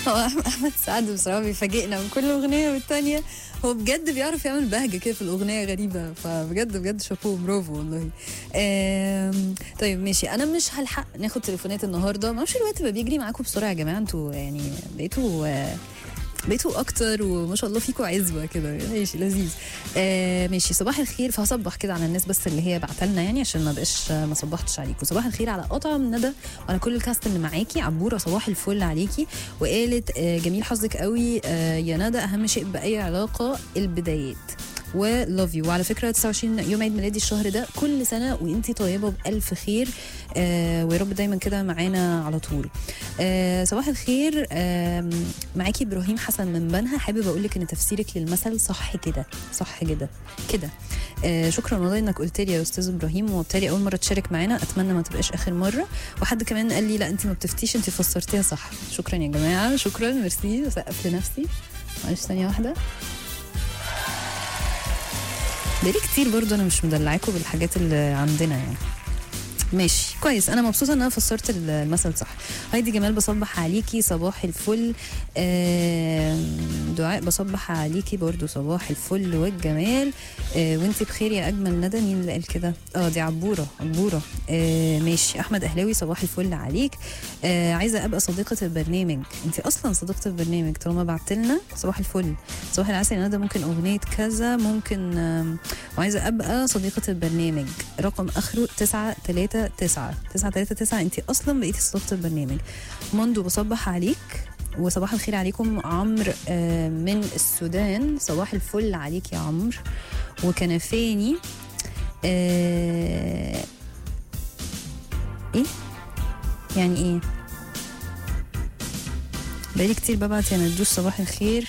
هو أحمد- احمد سعد بصراحه بيفاجئنا من كل اغنيه والتانيه هو بجد بيعرف يعمل بهجه كده في الاغنيه غريبه فبجد بجد شابوه برافو والله آم، طيب ماشي انا مش هلحق ناخد تليفونات النهارده ما اعرفش الوقت بقى بيجري معاكم بسرعه يا جماعه انتوا يعني بقيتوا آه، بقيتوا اكتر وما شاء الله فيكوا عزوه كده ماشي لذيذ آه ماشي صباح الخير فهصبح كده على الناس بس اللي هي بعتلنا يعني عشان ما بقاش ما صبحتش عليكم صباح الخير على اطعم ندى وعلى كل الكاست اللي معاكي عبوره صباح الفل عليكي وقالت آه جميل حظك قوي آه يا ندى اهم شيء باي علاقه البدايات ولاف يو وعلى فكره 29 يوم عيد ميلادي الشهر ده كل سنه وانتي طيبه بالف خير آه ويا رب دايما كده معانا على طول آه صباح الخير آه معاكي ابراهيم حسن من بنها حابب اقول لك ان تفسيرك للمثل صح كده صح كده كده آه شكرا والله انك قلت لي يا استاذ ابراهيم وبالتالي اول مره تشارك معانا اتمنى ما تبقاش اخر مره وحد كمان قال لي لا انت ما بتفتيش انت فسرتيها صح شكرا يا جماعه شكرا ميرسي سقف لنفسي معلش ثانيه واحده بقالي كتير برضو انا مش مدلعاكم بالحاجات اللي عندنا يعني ماشي كويس انا مبسوطه ان انا فسرت المثل صح هايدي جمال بصبح عليكي صباح الفل آم، دعاء بصبح عليكي برضو صباح الفل والجمال آه، وانت بخير يا اجمل ندى مين اللي قال كده اه دي عبوره عبوره آه ماشي احمد اهلاوي صباح الفل عليك آه عايزه ابقى صديقه البرنامج انت اصلا صديقه البرنامج طالما بعت لنا صباح الفل صباح العسل يا ندى ممكن اغنيه كذا ممكن آم، وعايزه ابقى صديقه البرنامج رقم اخره 939 939 انت اصلا بقيتي صديقه البرنامج مندو بصبح عليك وصباح الخير عليكم عمرو آه، من السودان صباح الفل عليك يا عمرو وكنفاني آه، ايه يعني ايه بقالي كتير ببعت يا ندوش صباح الخير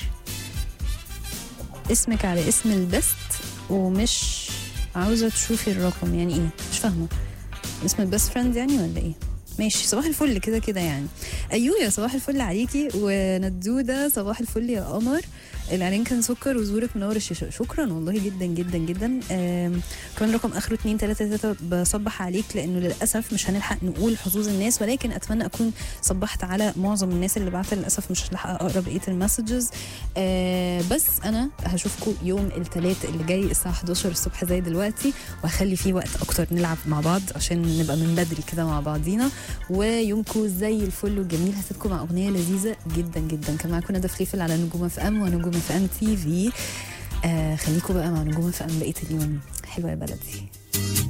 اسمك على اسم البست ومش عاوزة تشوفي الرقم يعني ايه مش فاهمة اسم البست فريند يعني ولا ايه ماشي صباح الفل كده كده يعني ايوه صباح الفل عليكي وندوده صباح الفل يا قمر الاعلان كان سكر وزورك منور الشاشه شكرا والله جدا جدا جدا آم، كمان رقم اخره 2 3 3 بصبح عليك لانه للاسف مش هنلحق نقول حظوظ الناس ولكن اتمنى اكون صبحت على معظم الناس اللي بعت للاسف مش هلحق اقرا بقيه المسجز آه بس انا هشوفكم يوم الثلاث اللي جاي الساعه 11 الصبح زي دلوقتي وهخلي فيه وقت اكتر نلعب مع بعض عشان نبقى من بدري كده مع بعضينا ويومكم زي الفل والجميل هسيبكم مع اغنيه لذيذه جدا جدا كان معاكم ندى فليفل على نجوم اف ام ونجوم اف ام تي في آه خليكم بقى مع نجوم اف ام بقيه اليوم حلوه يا بلدي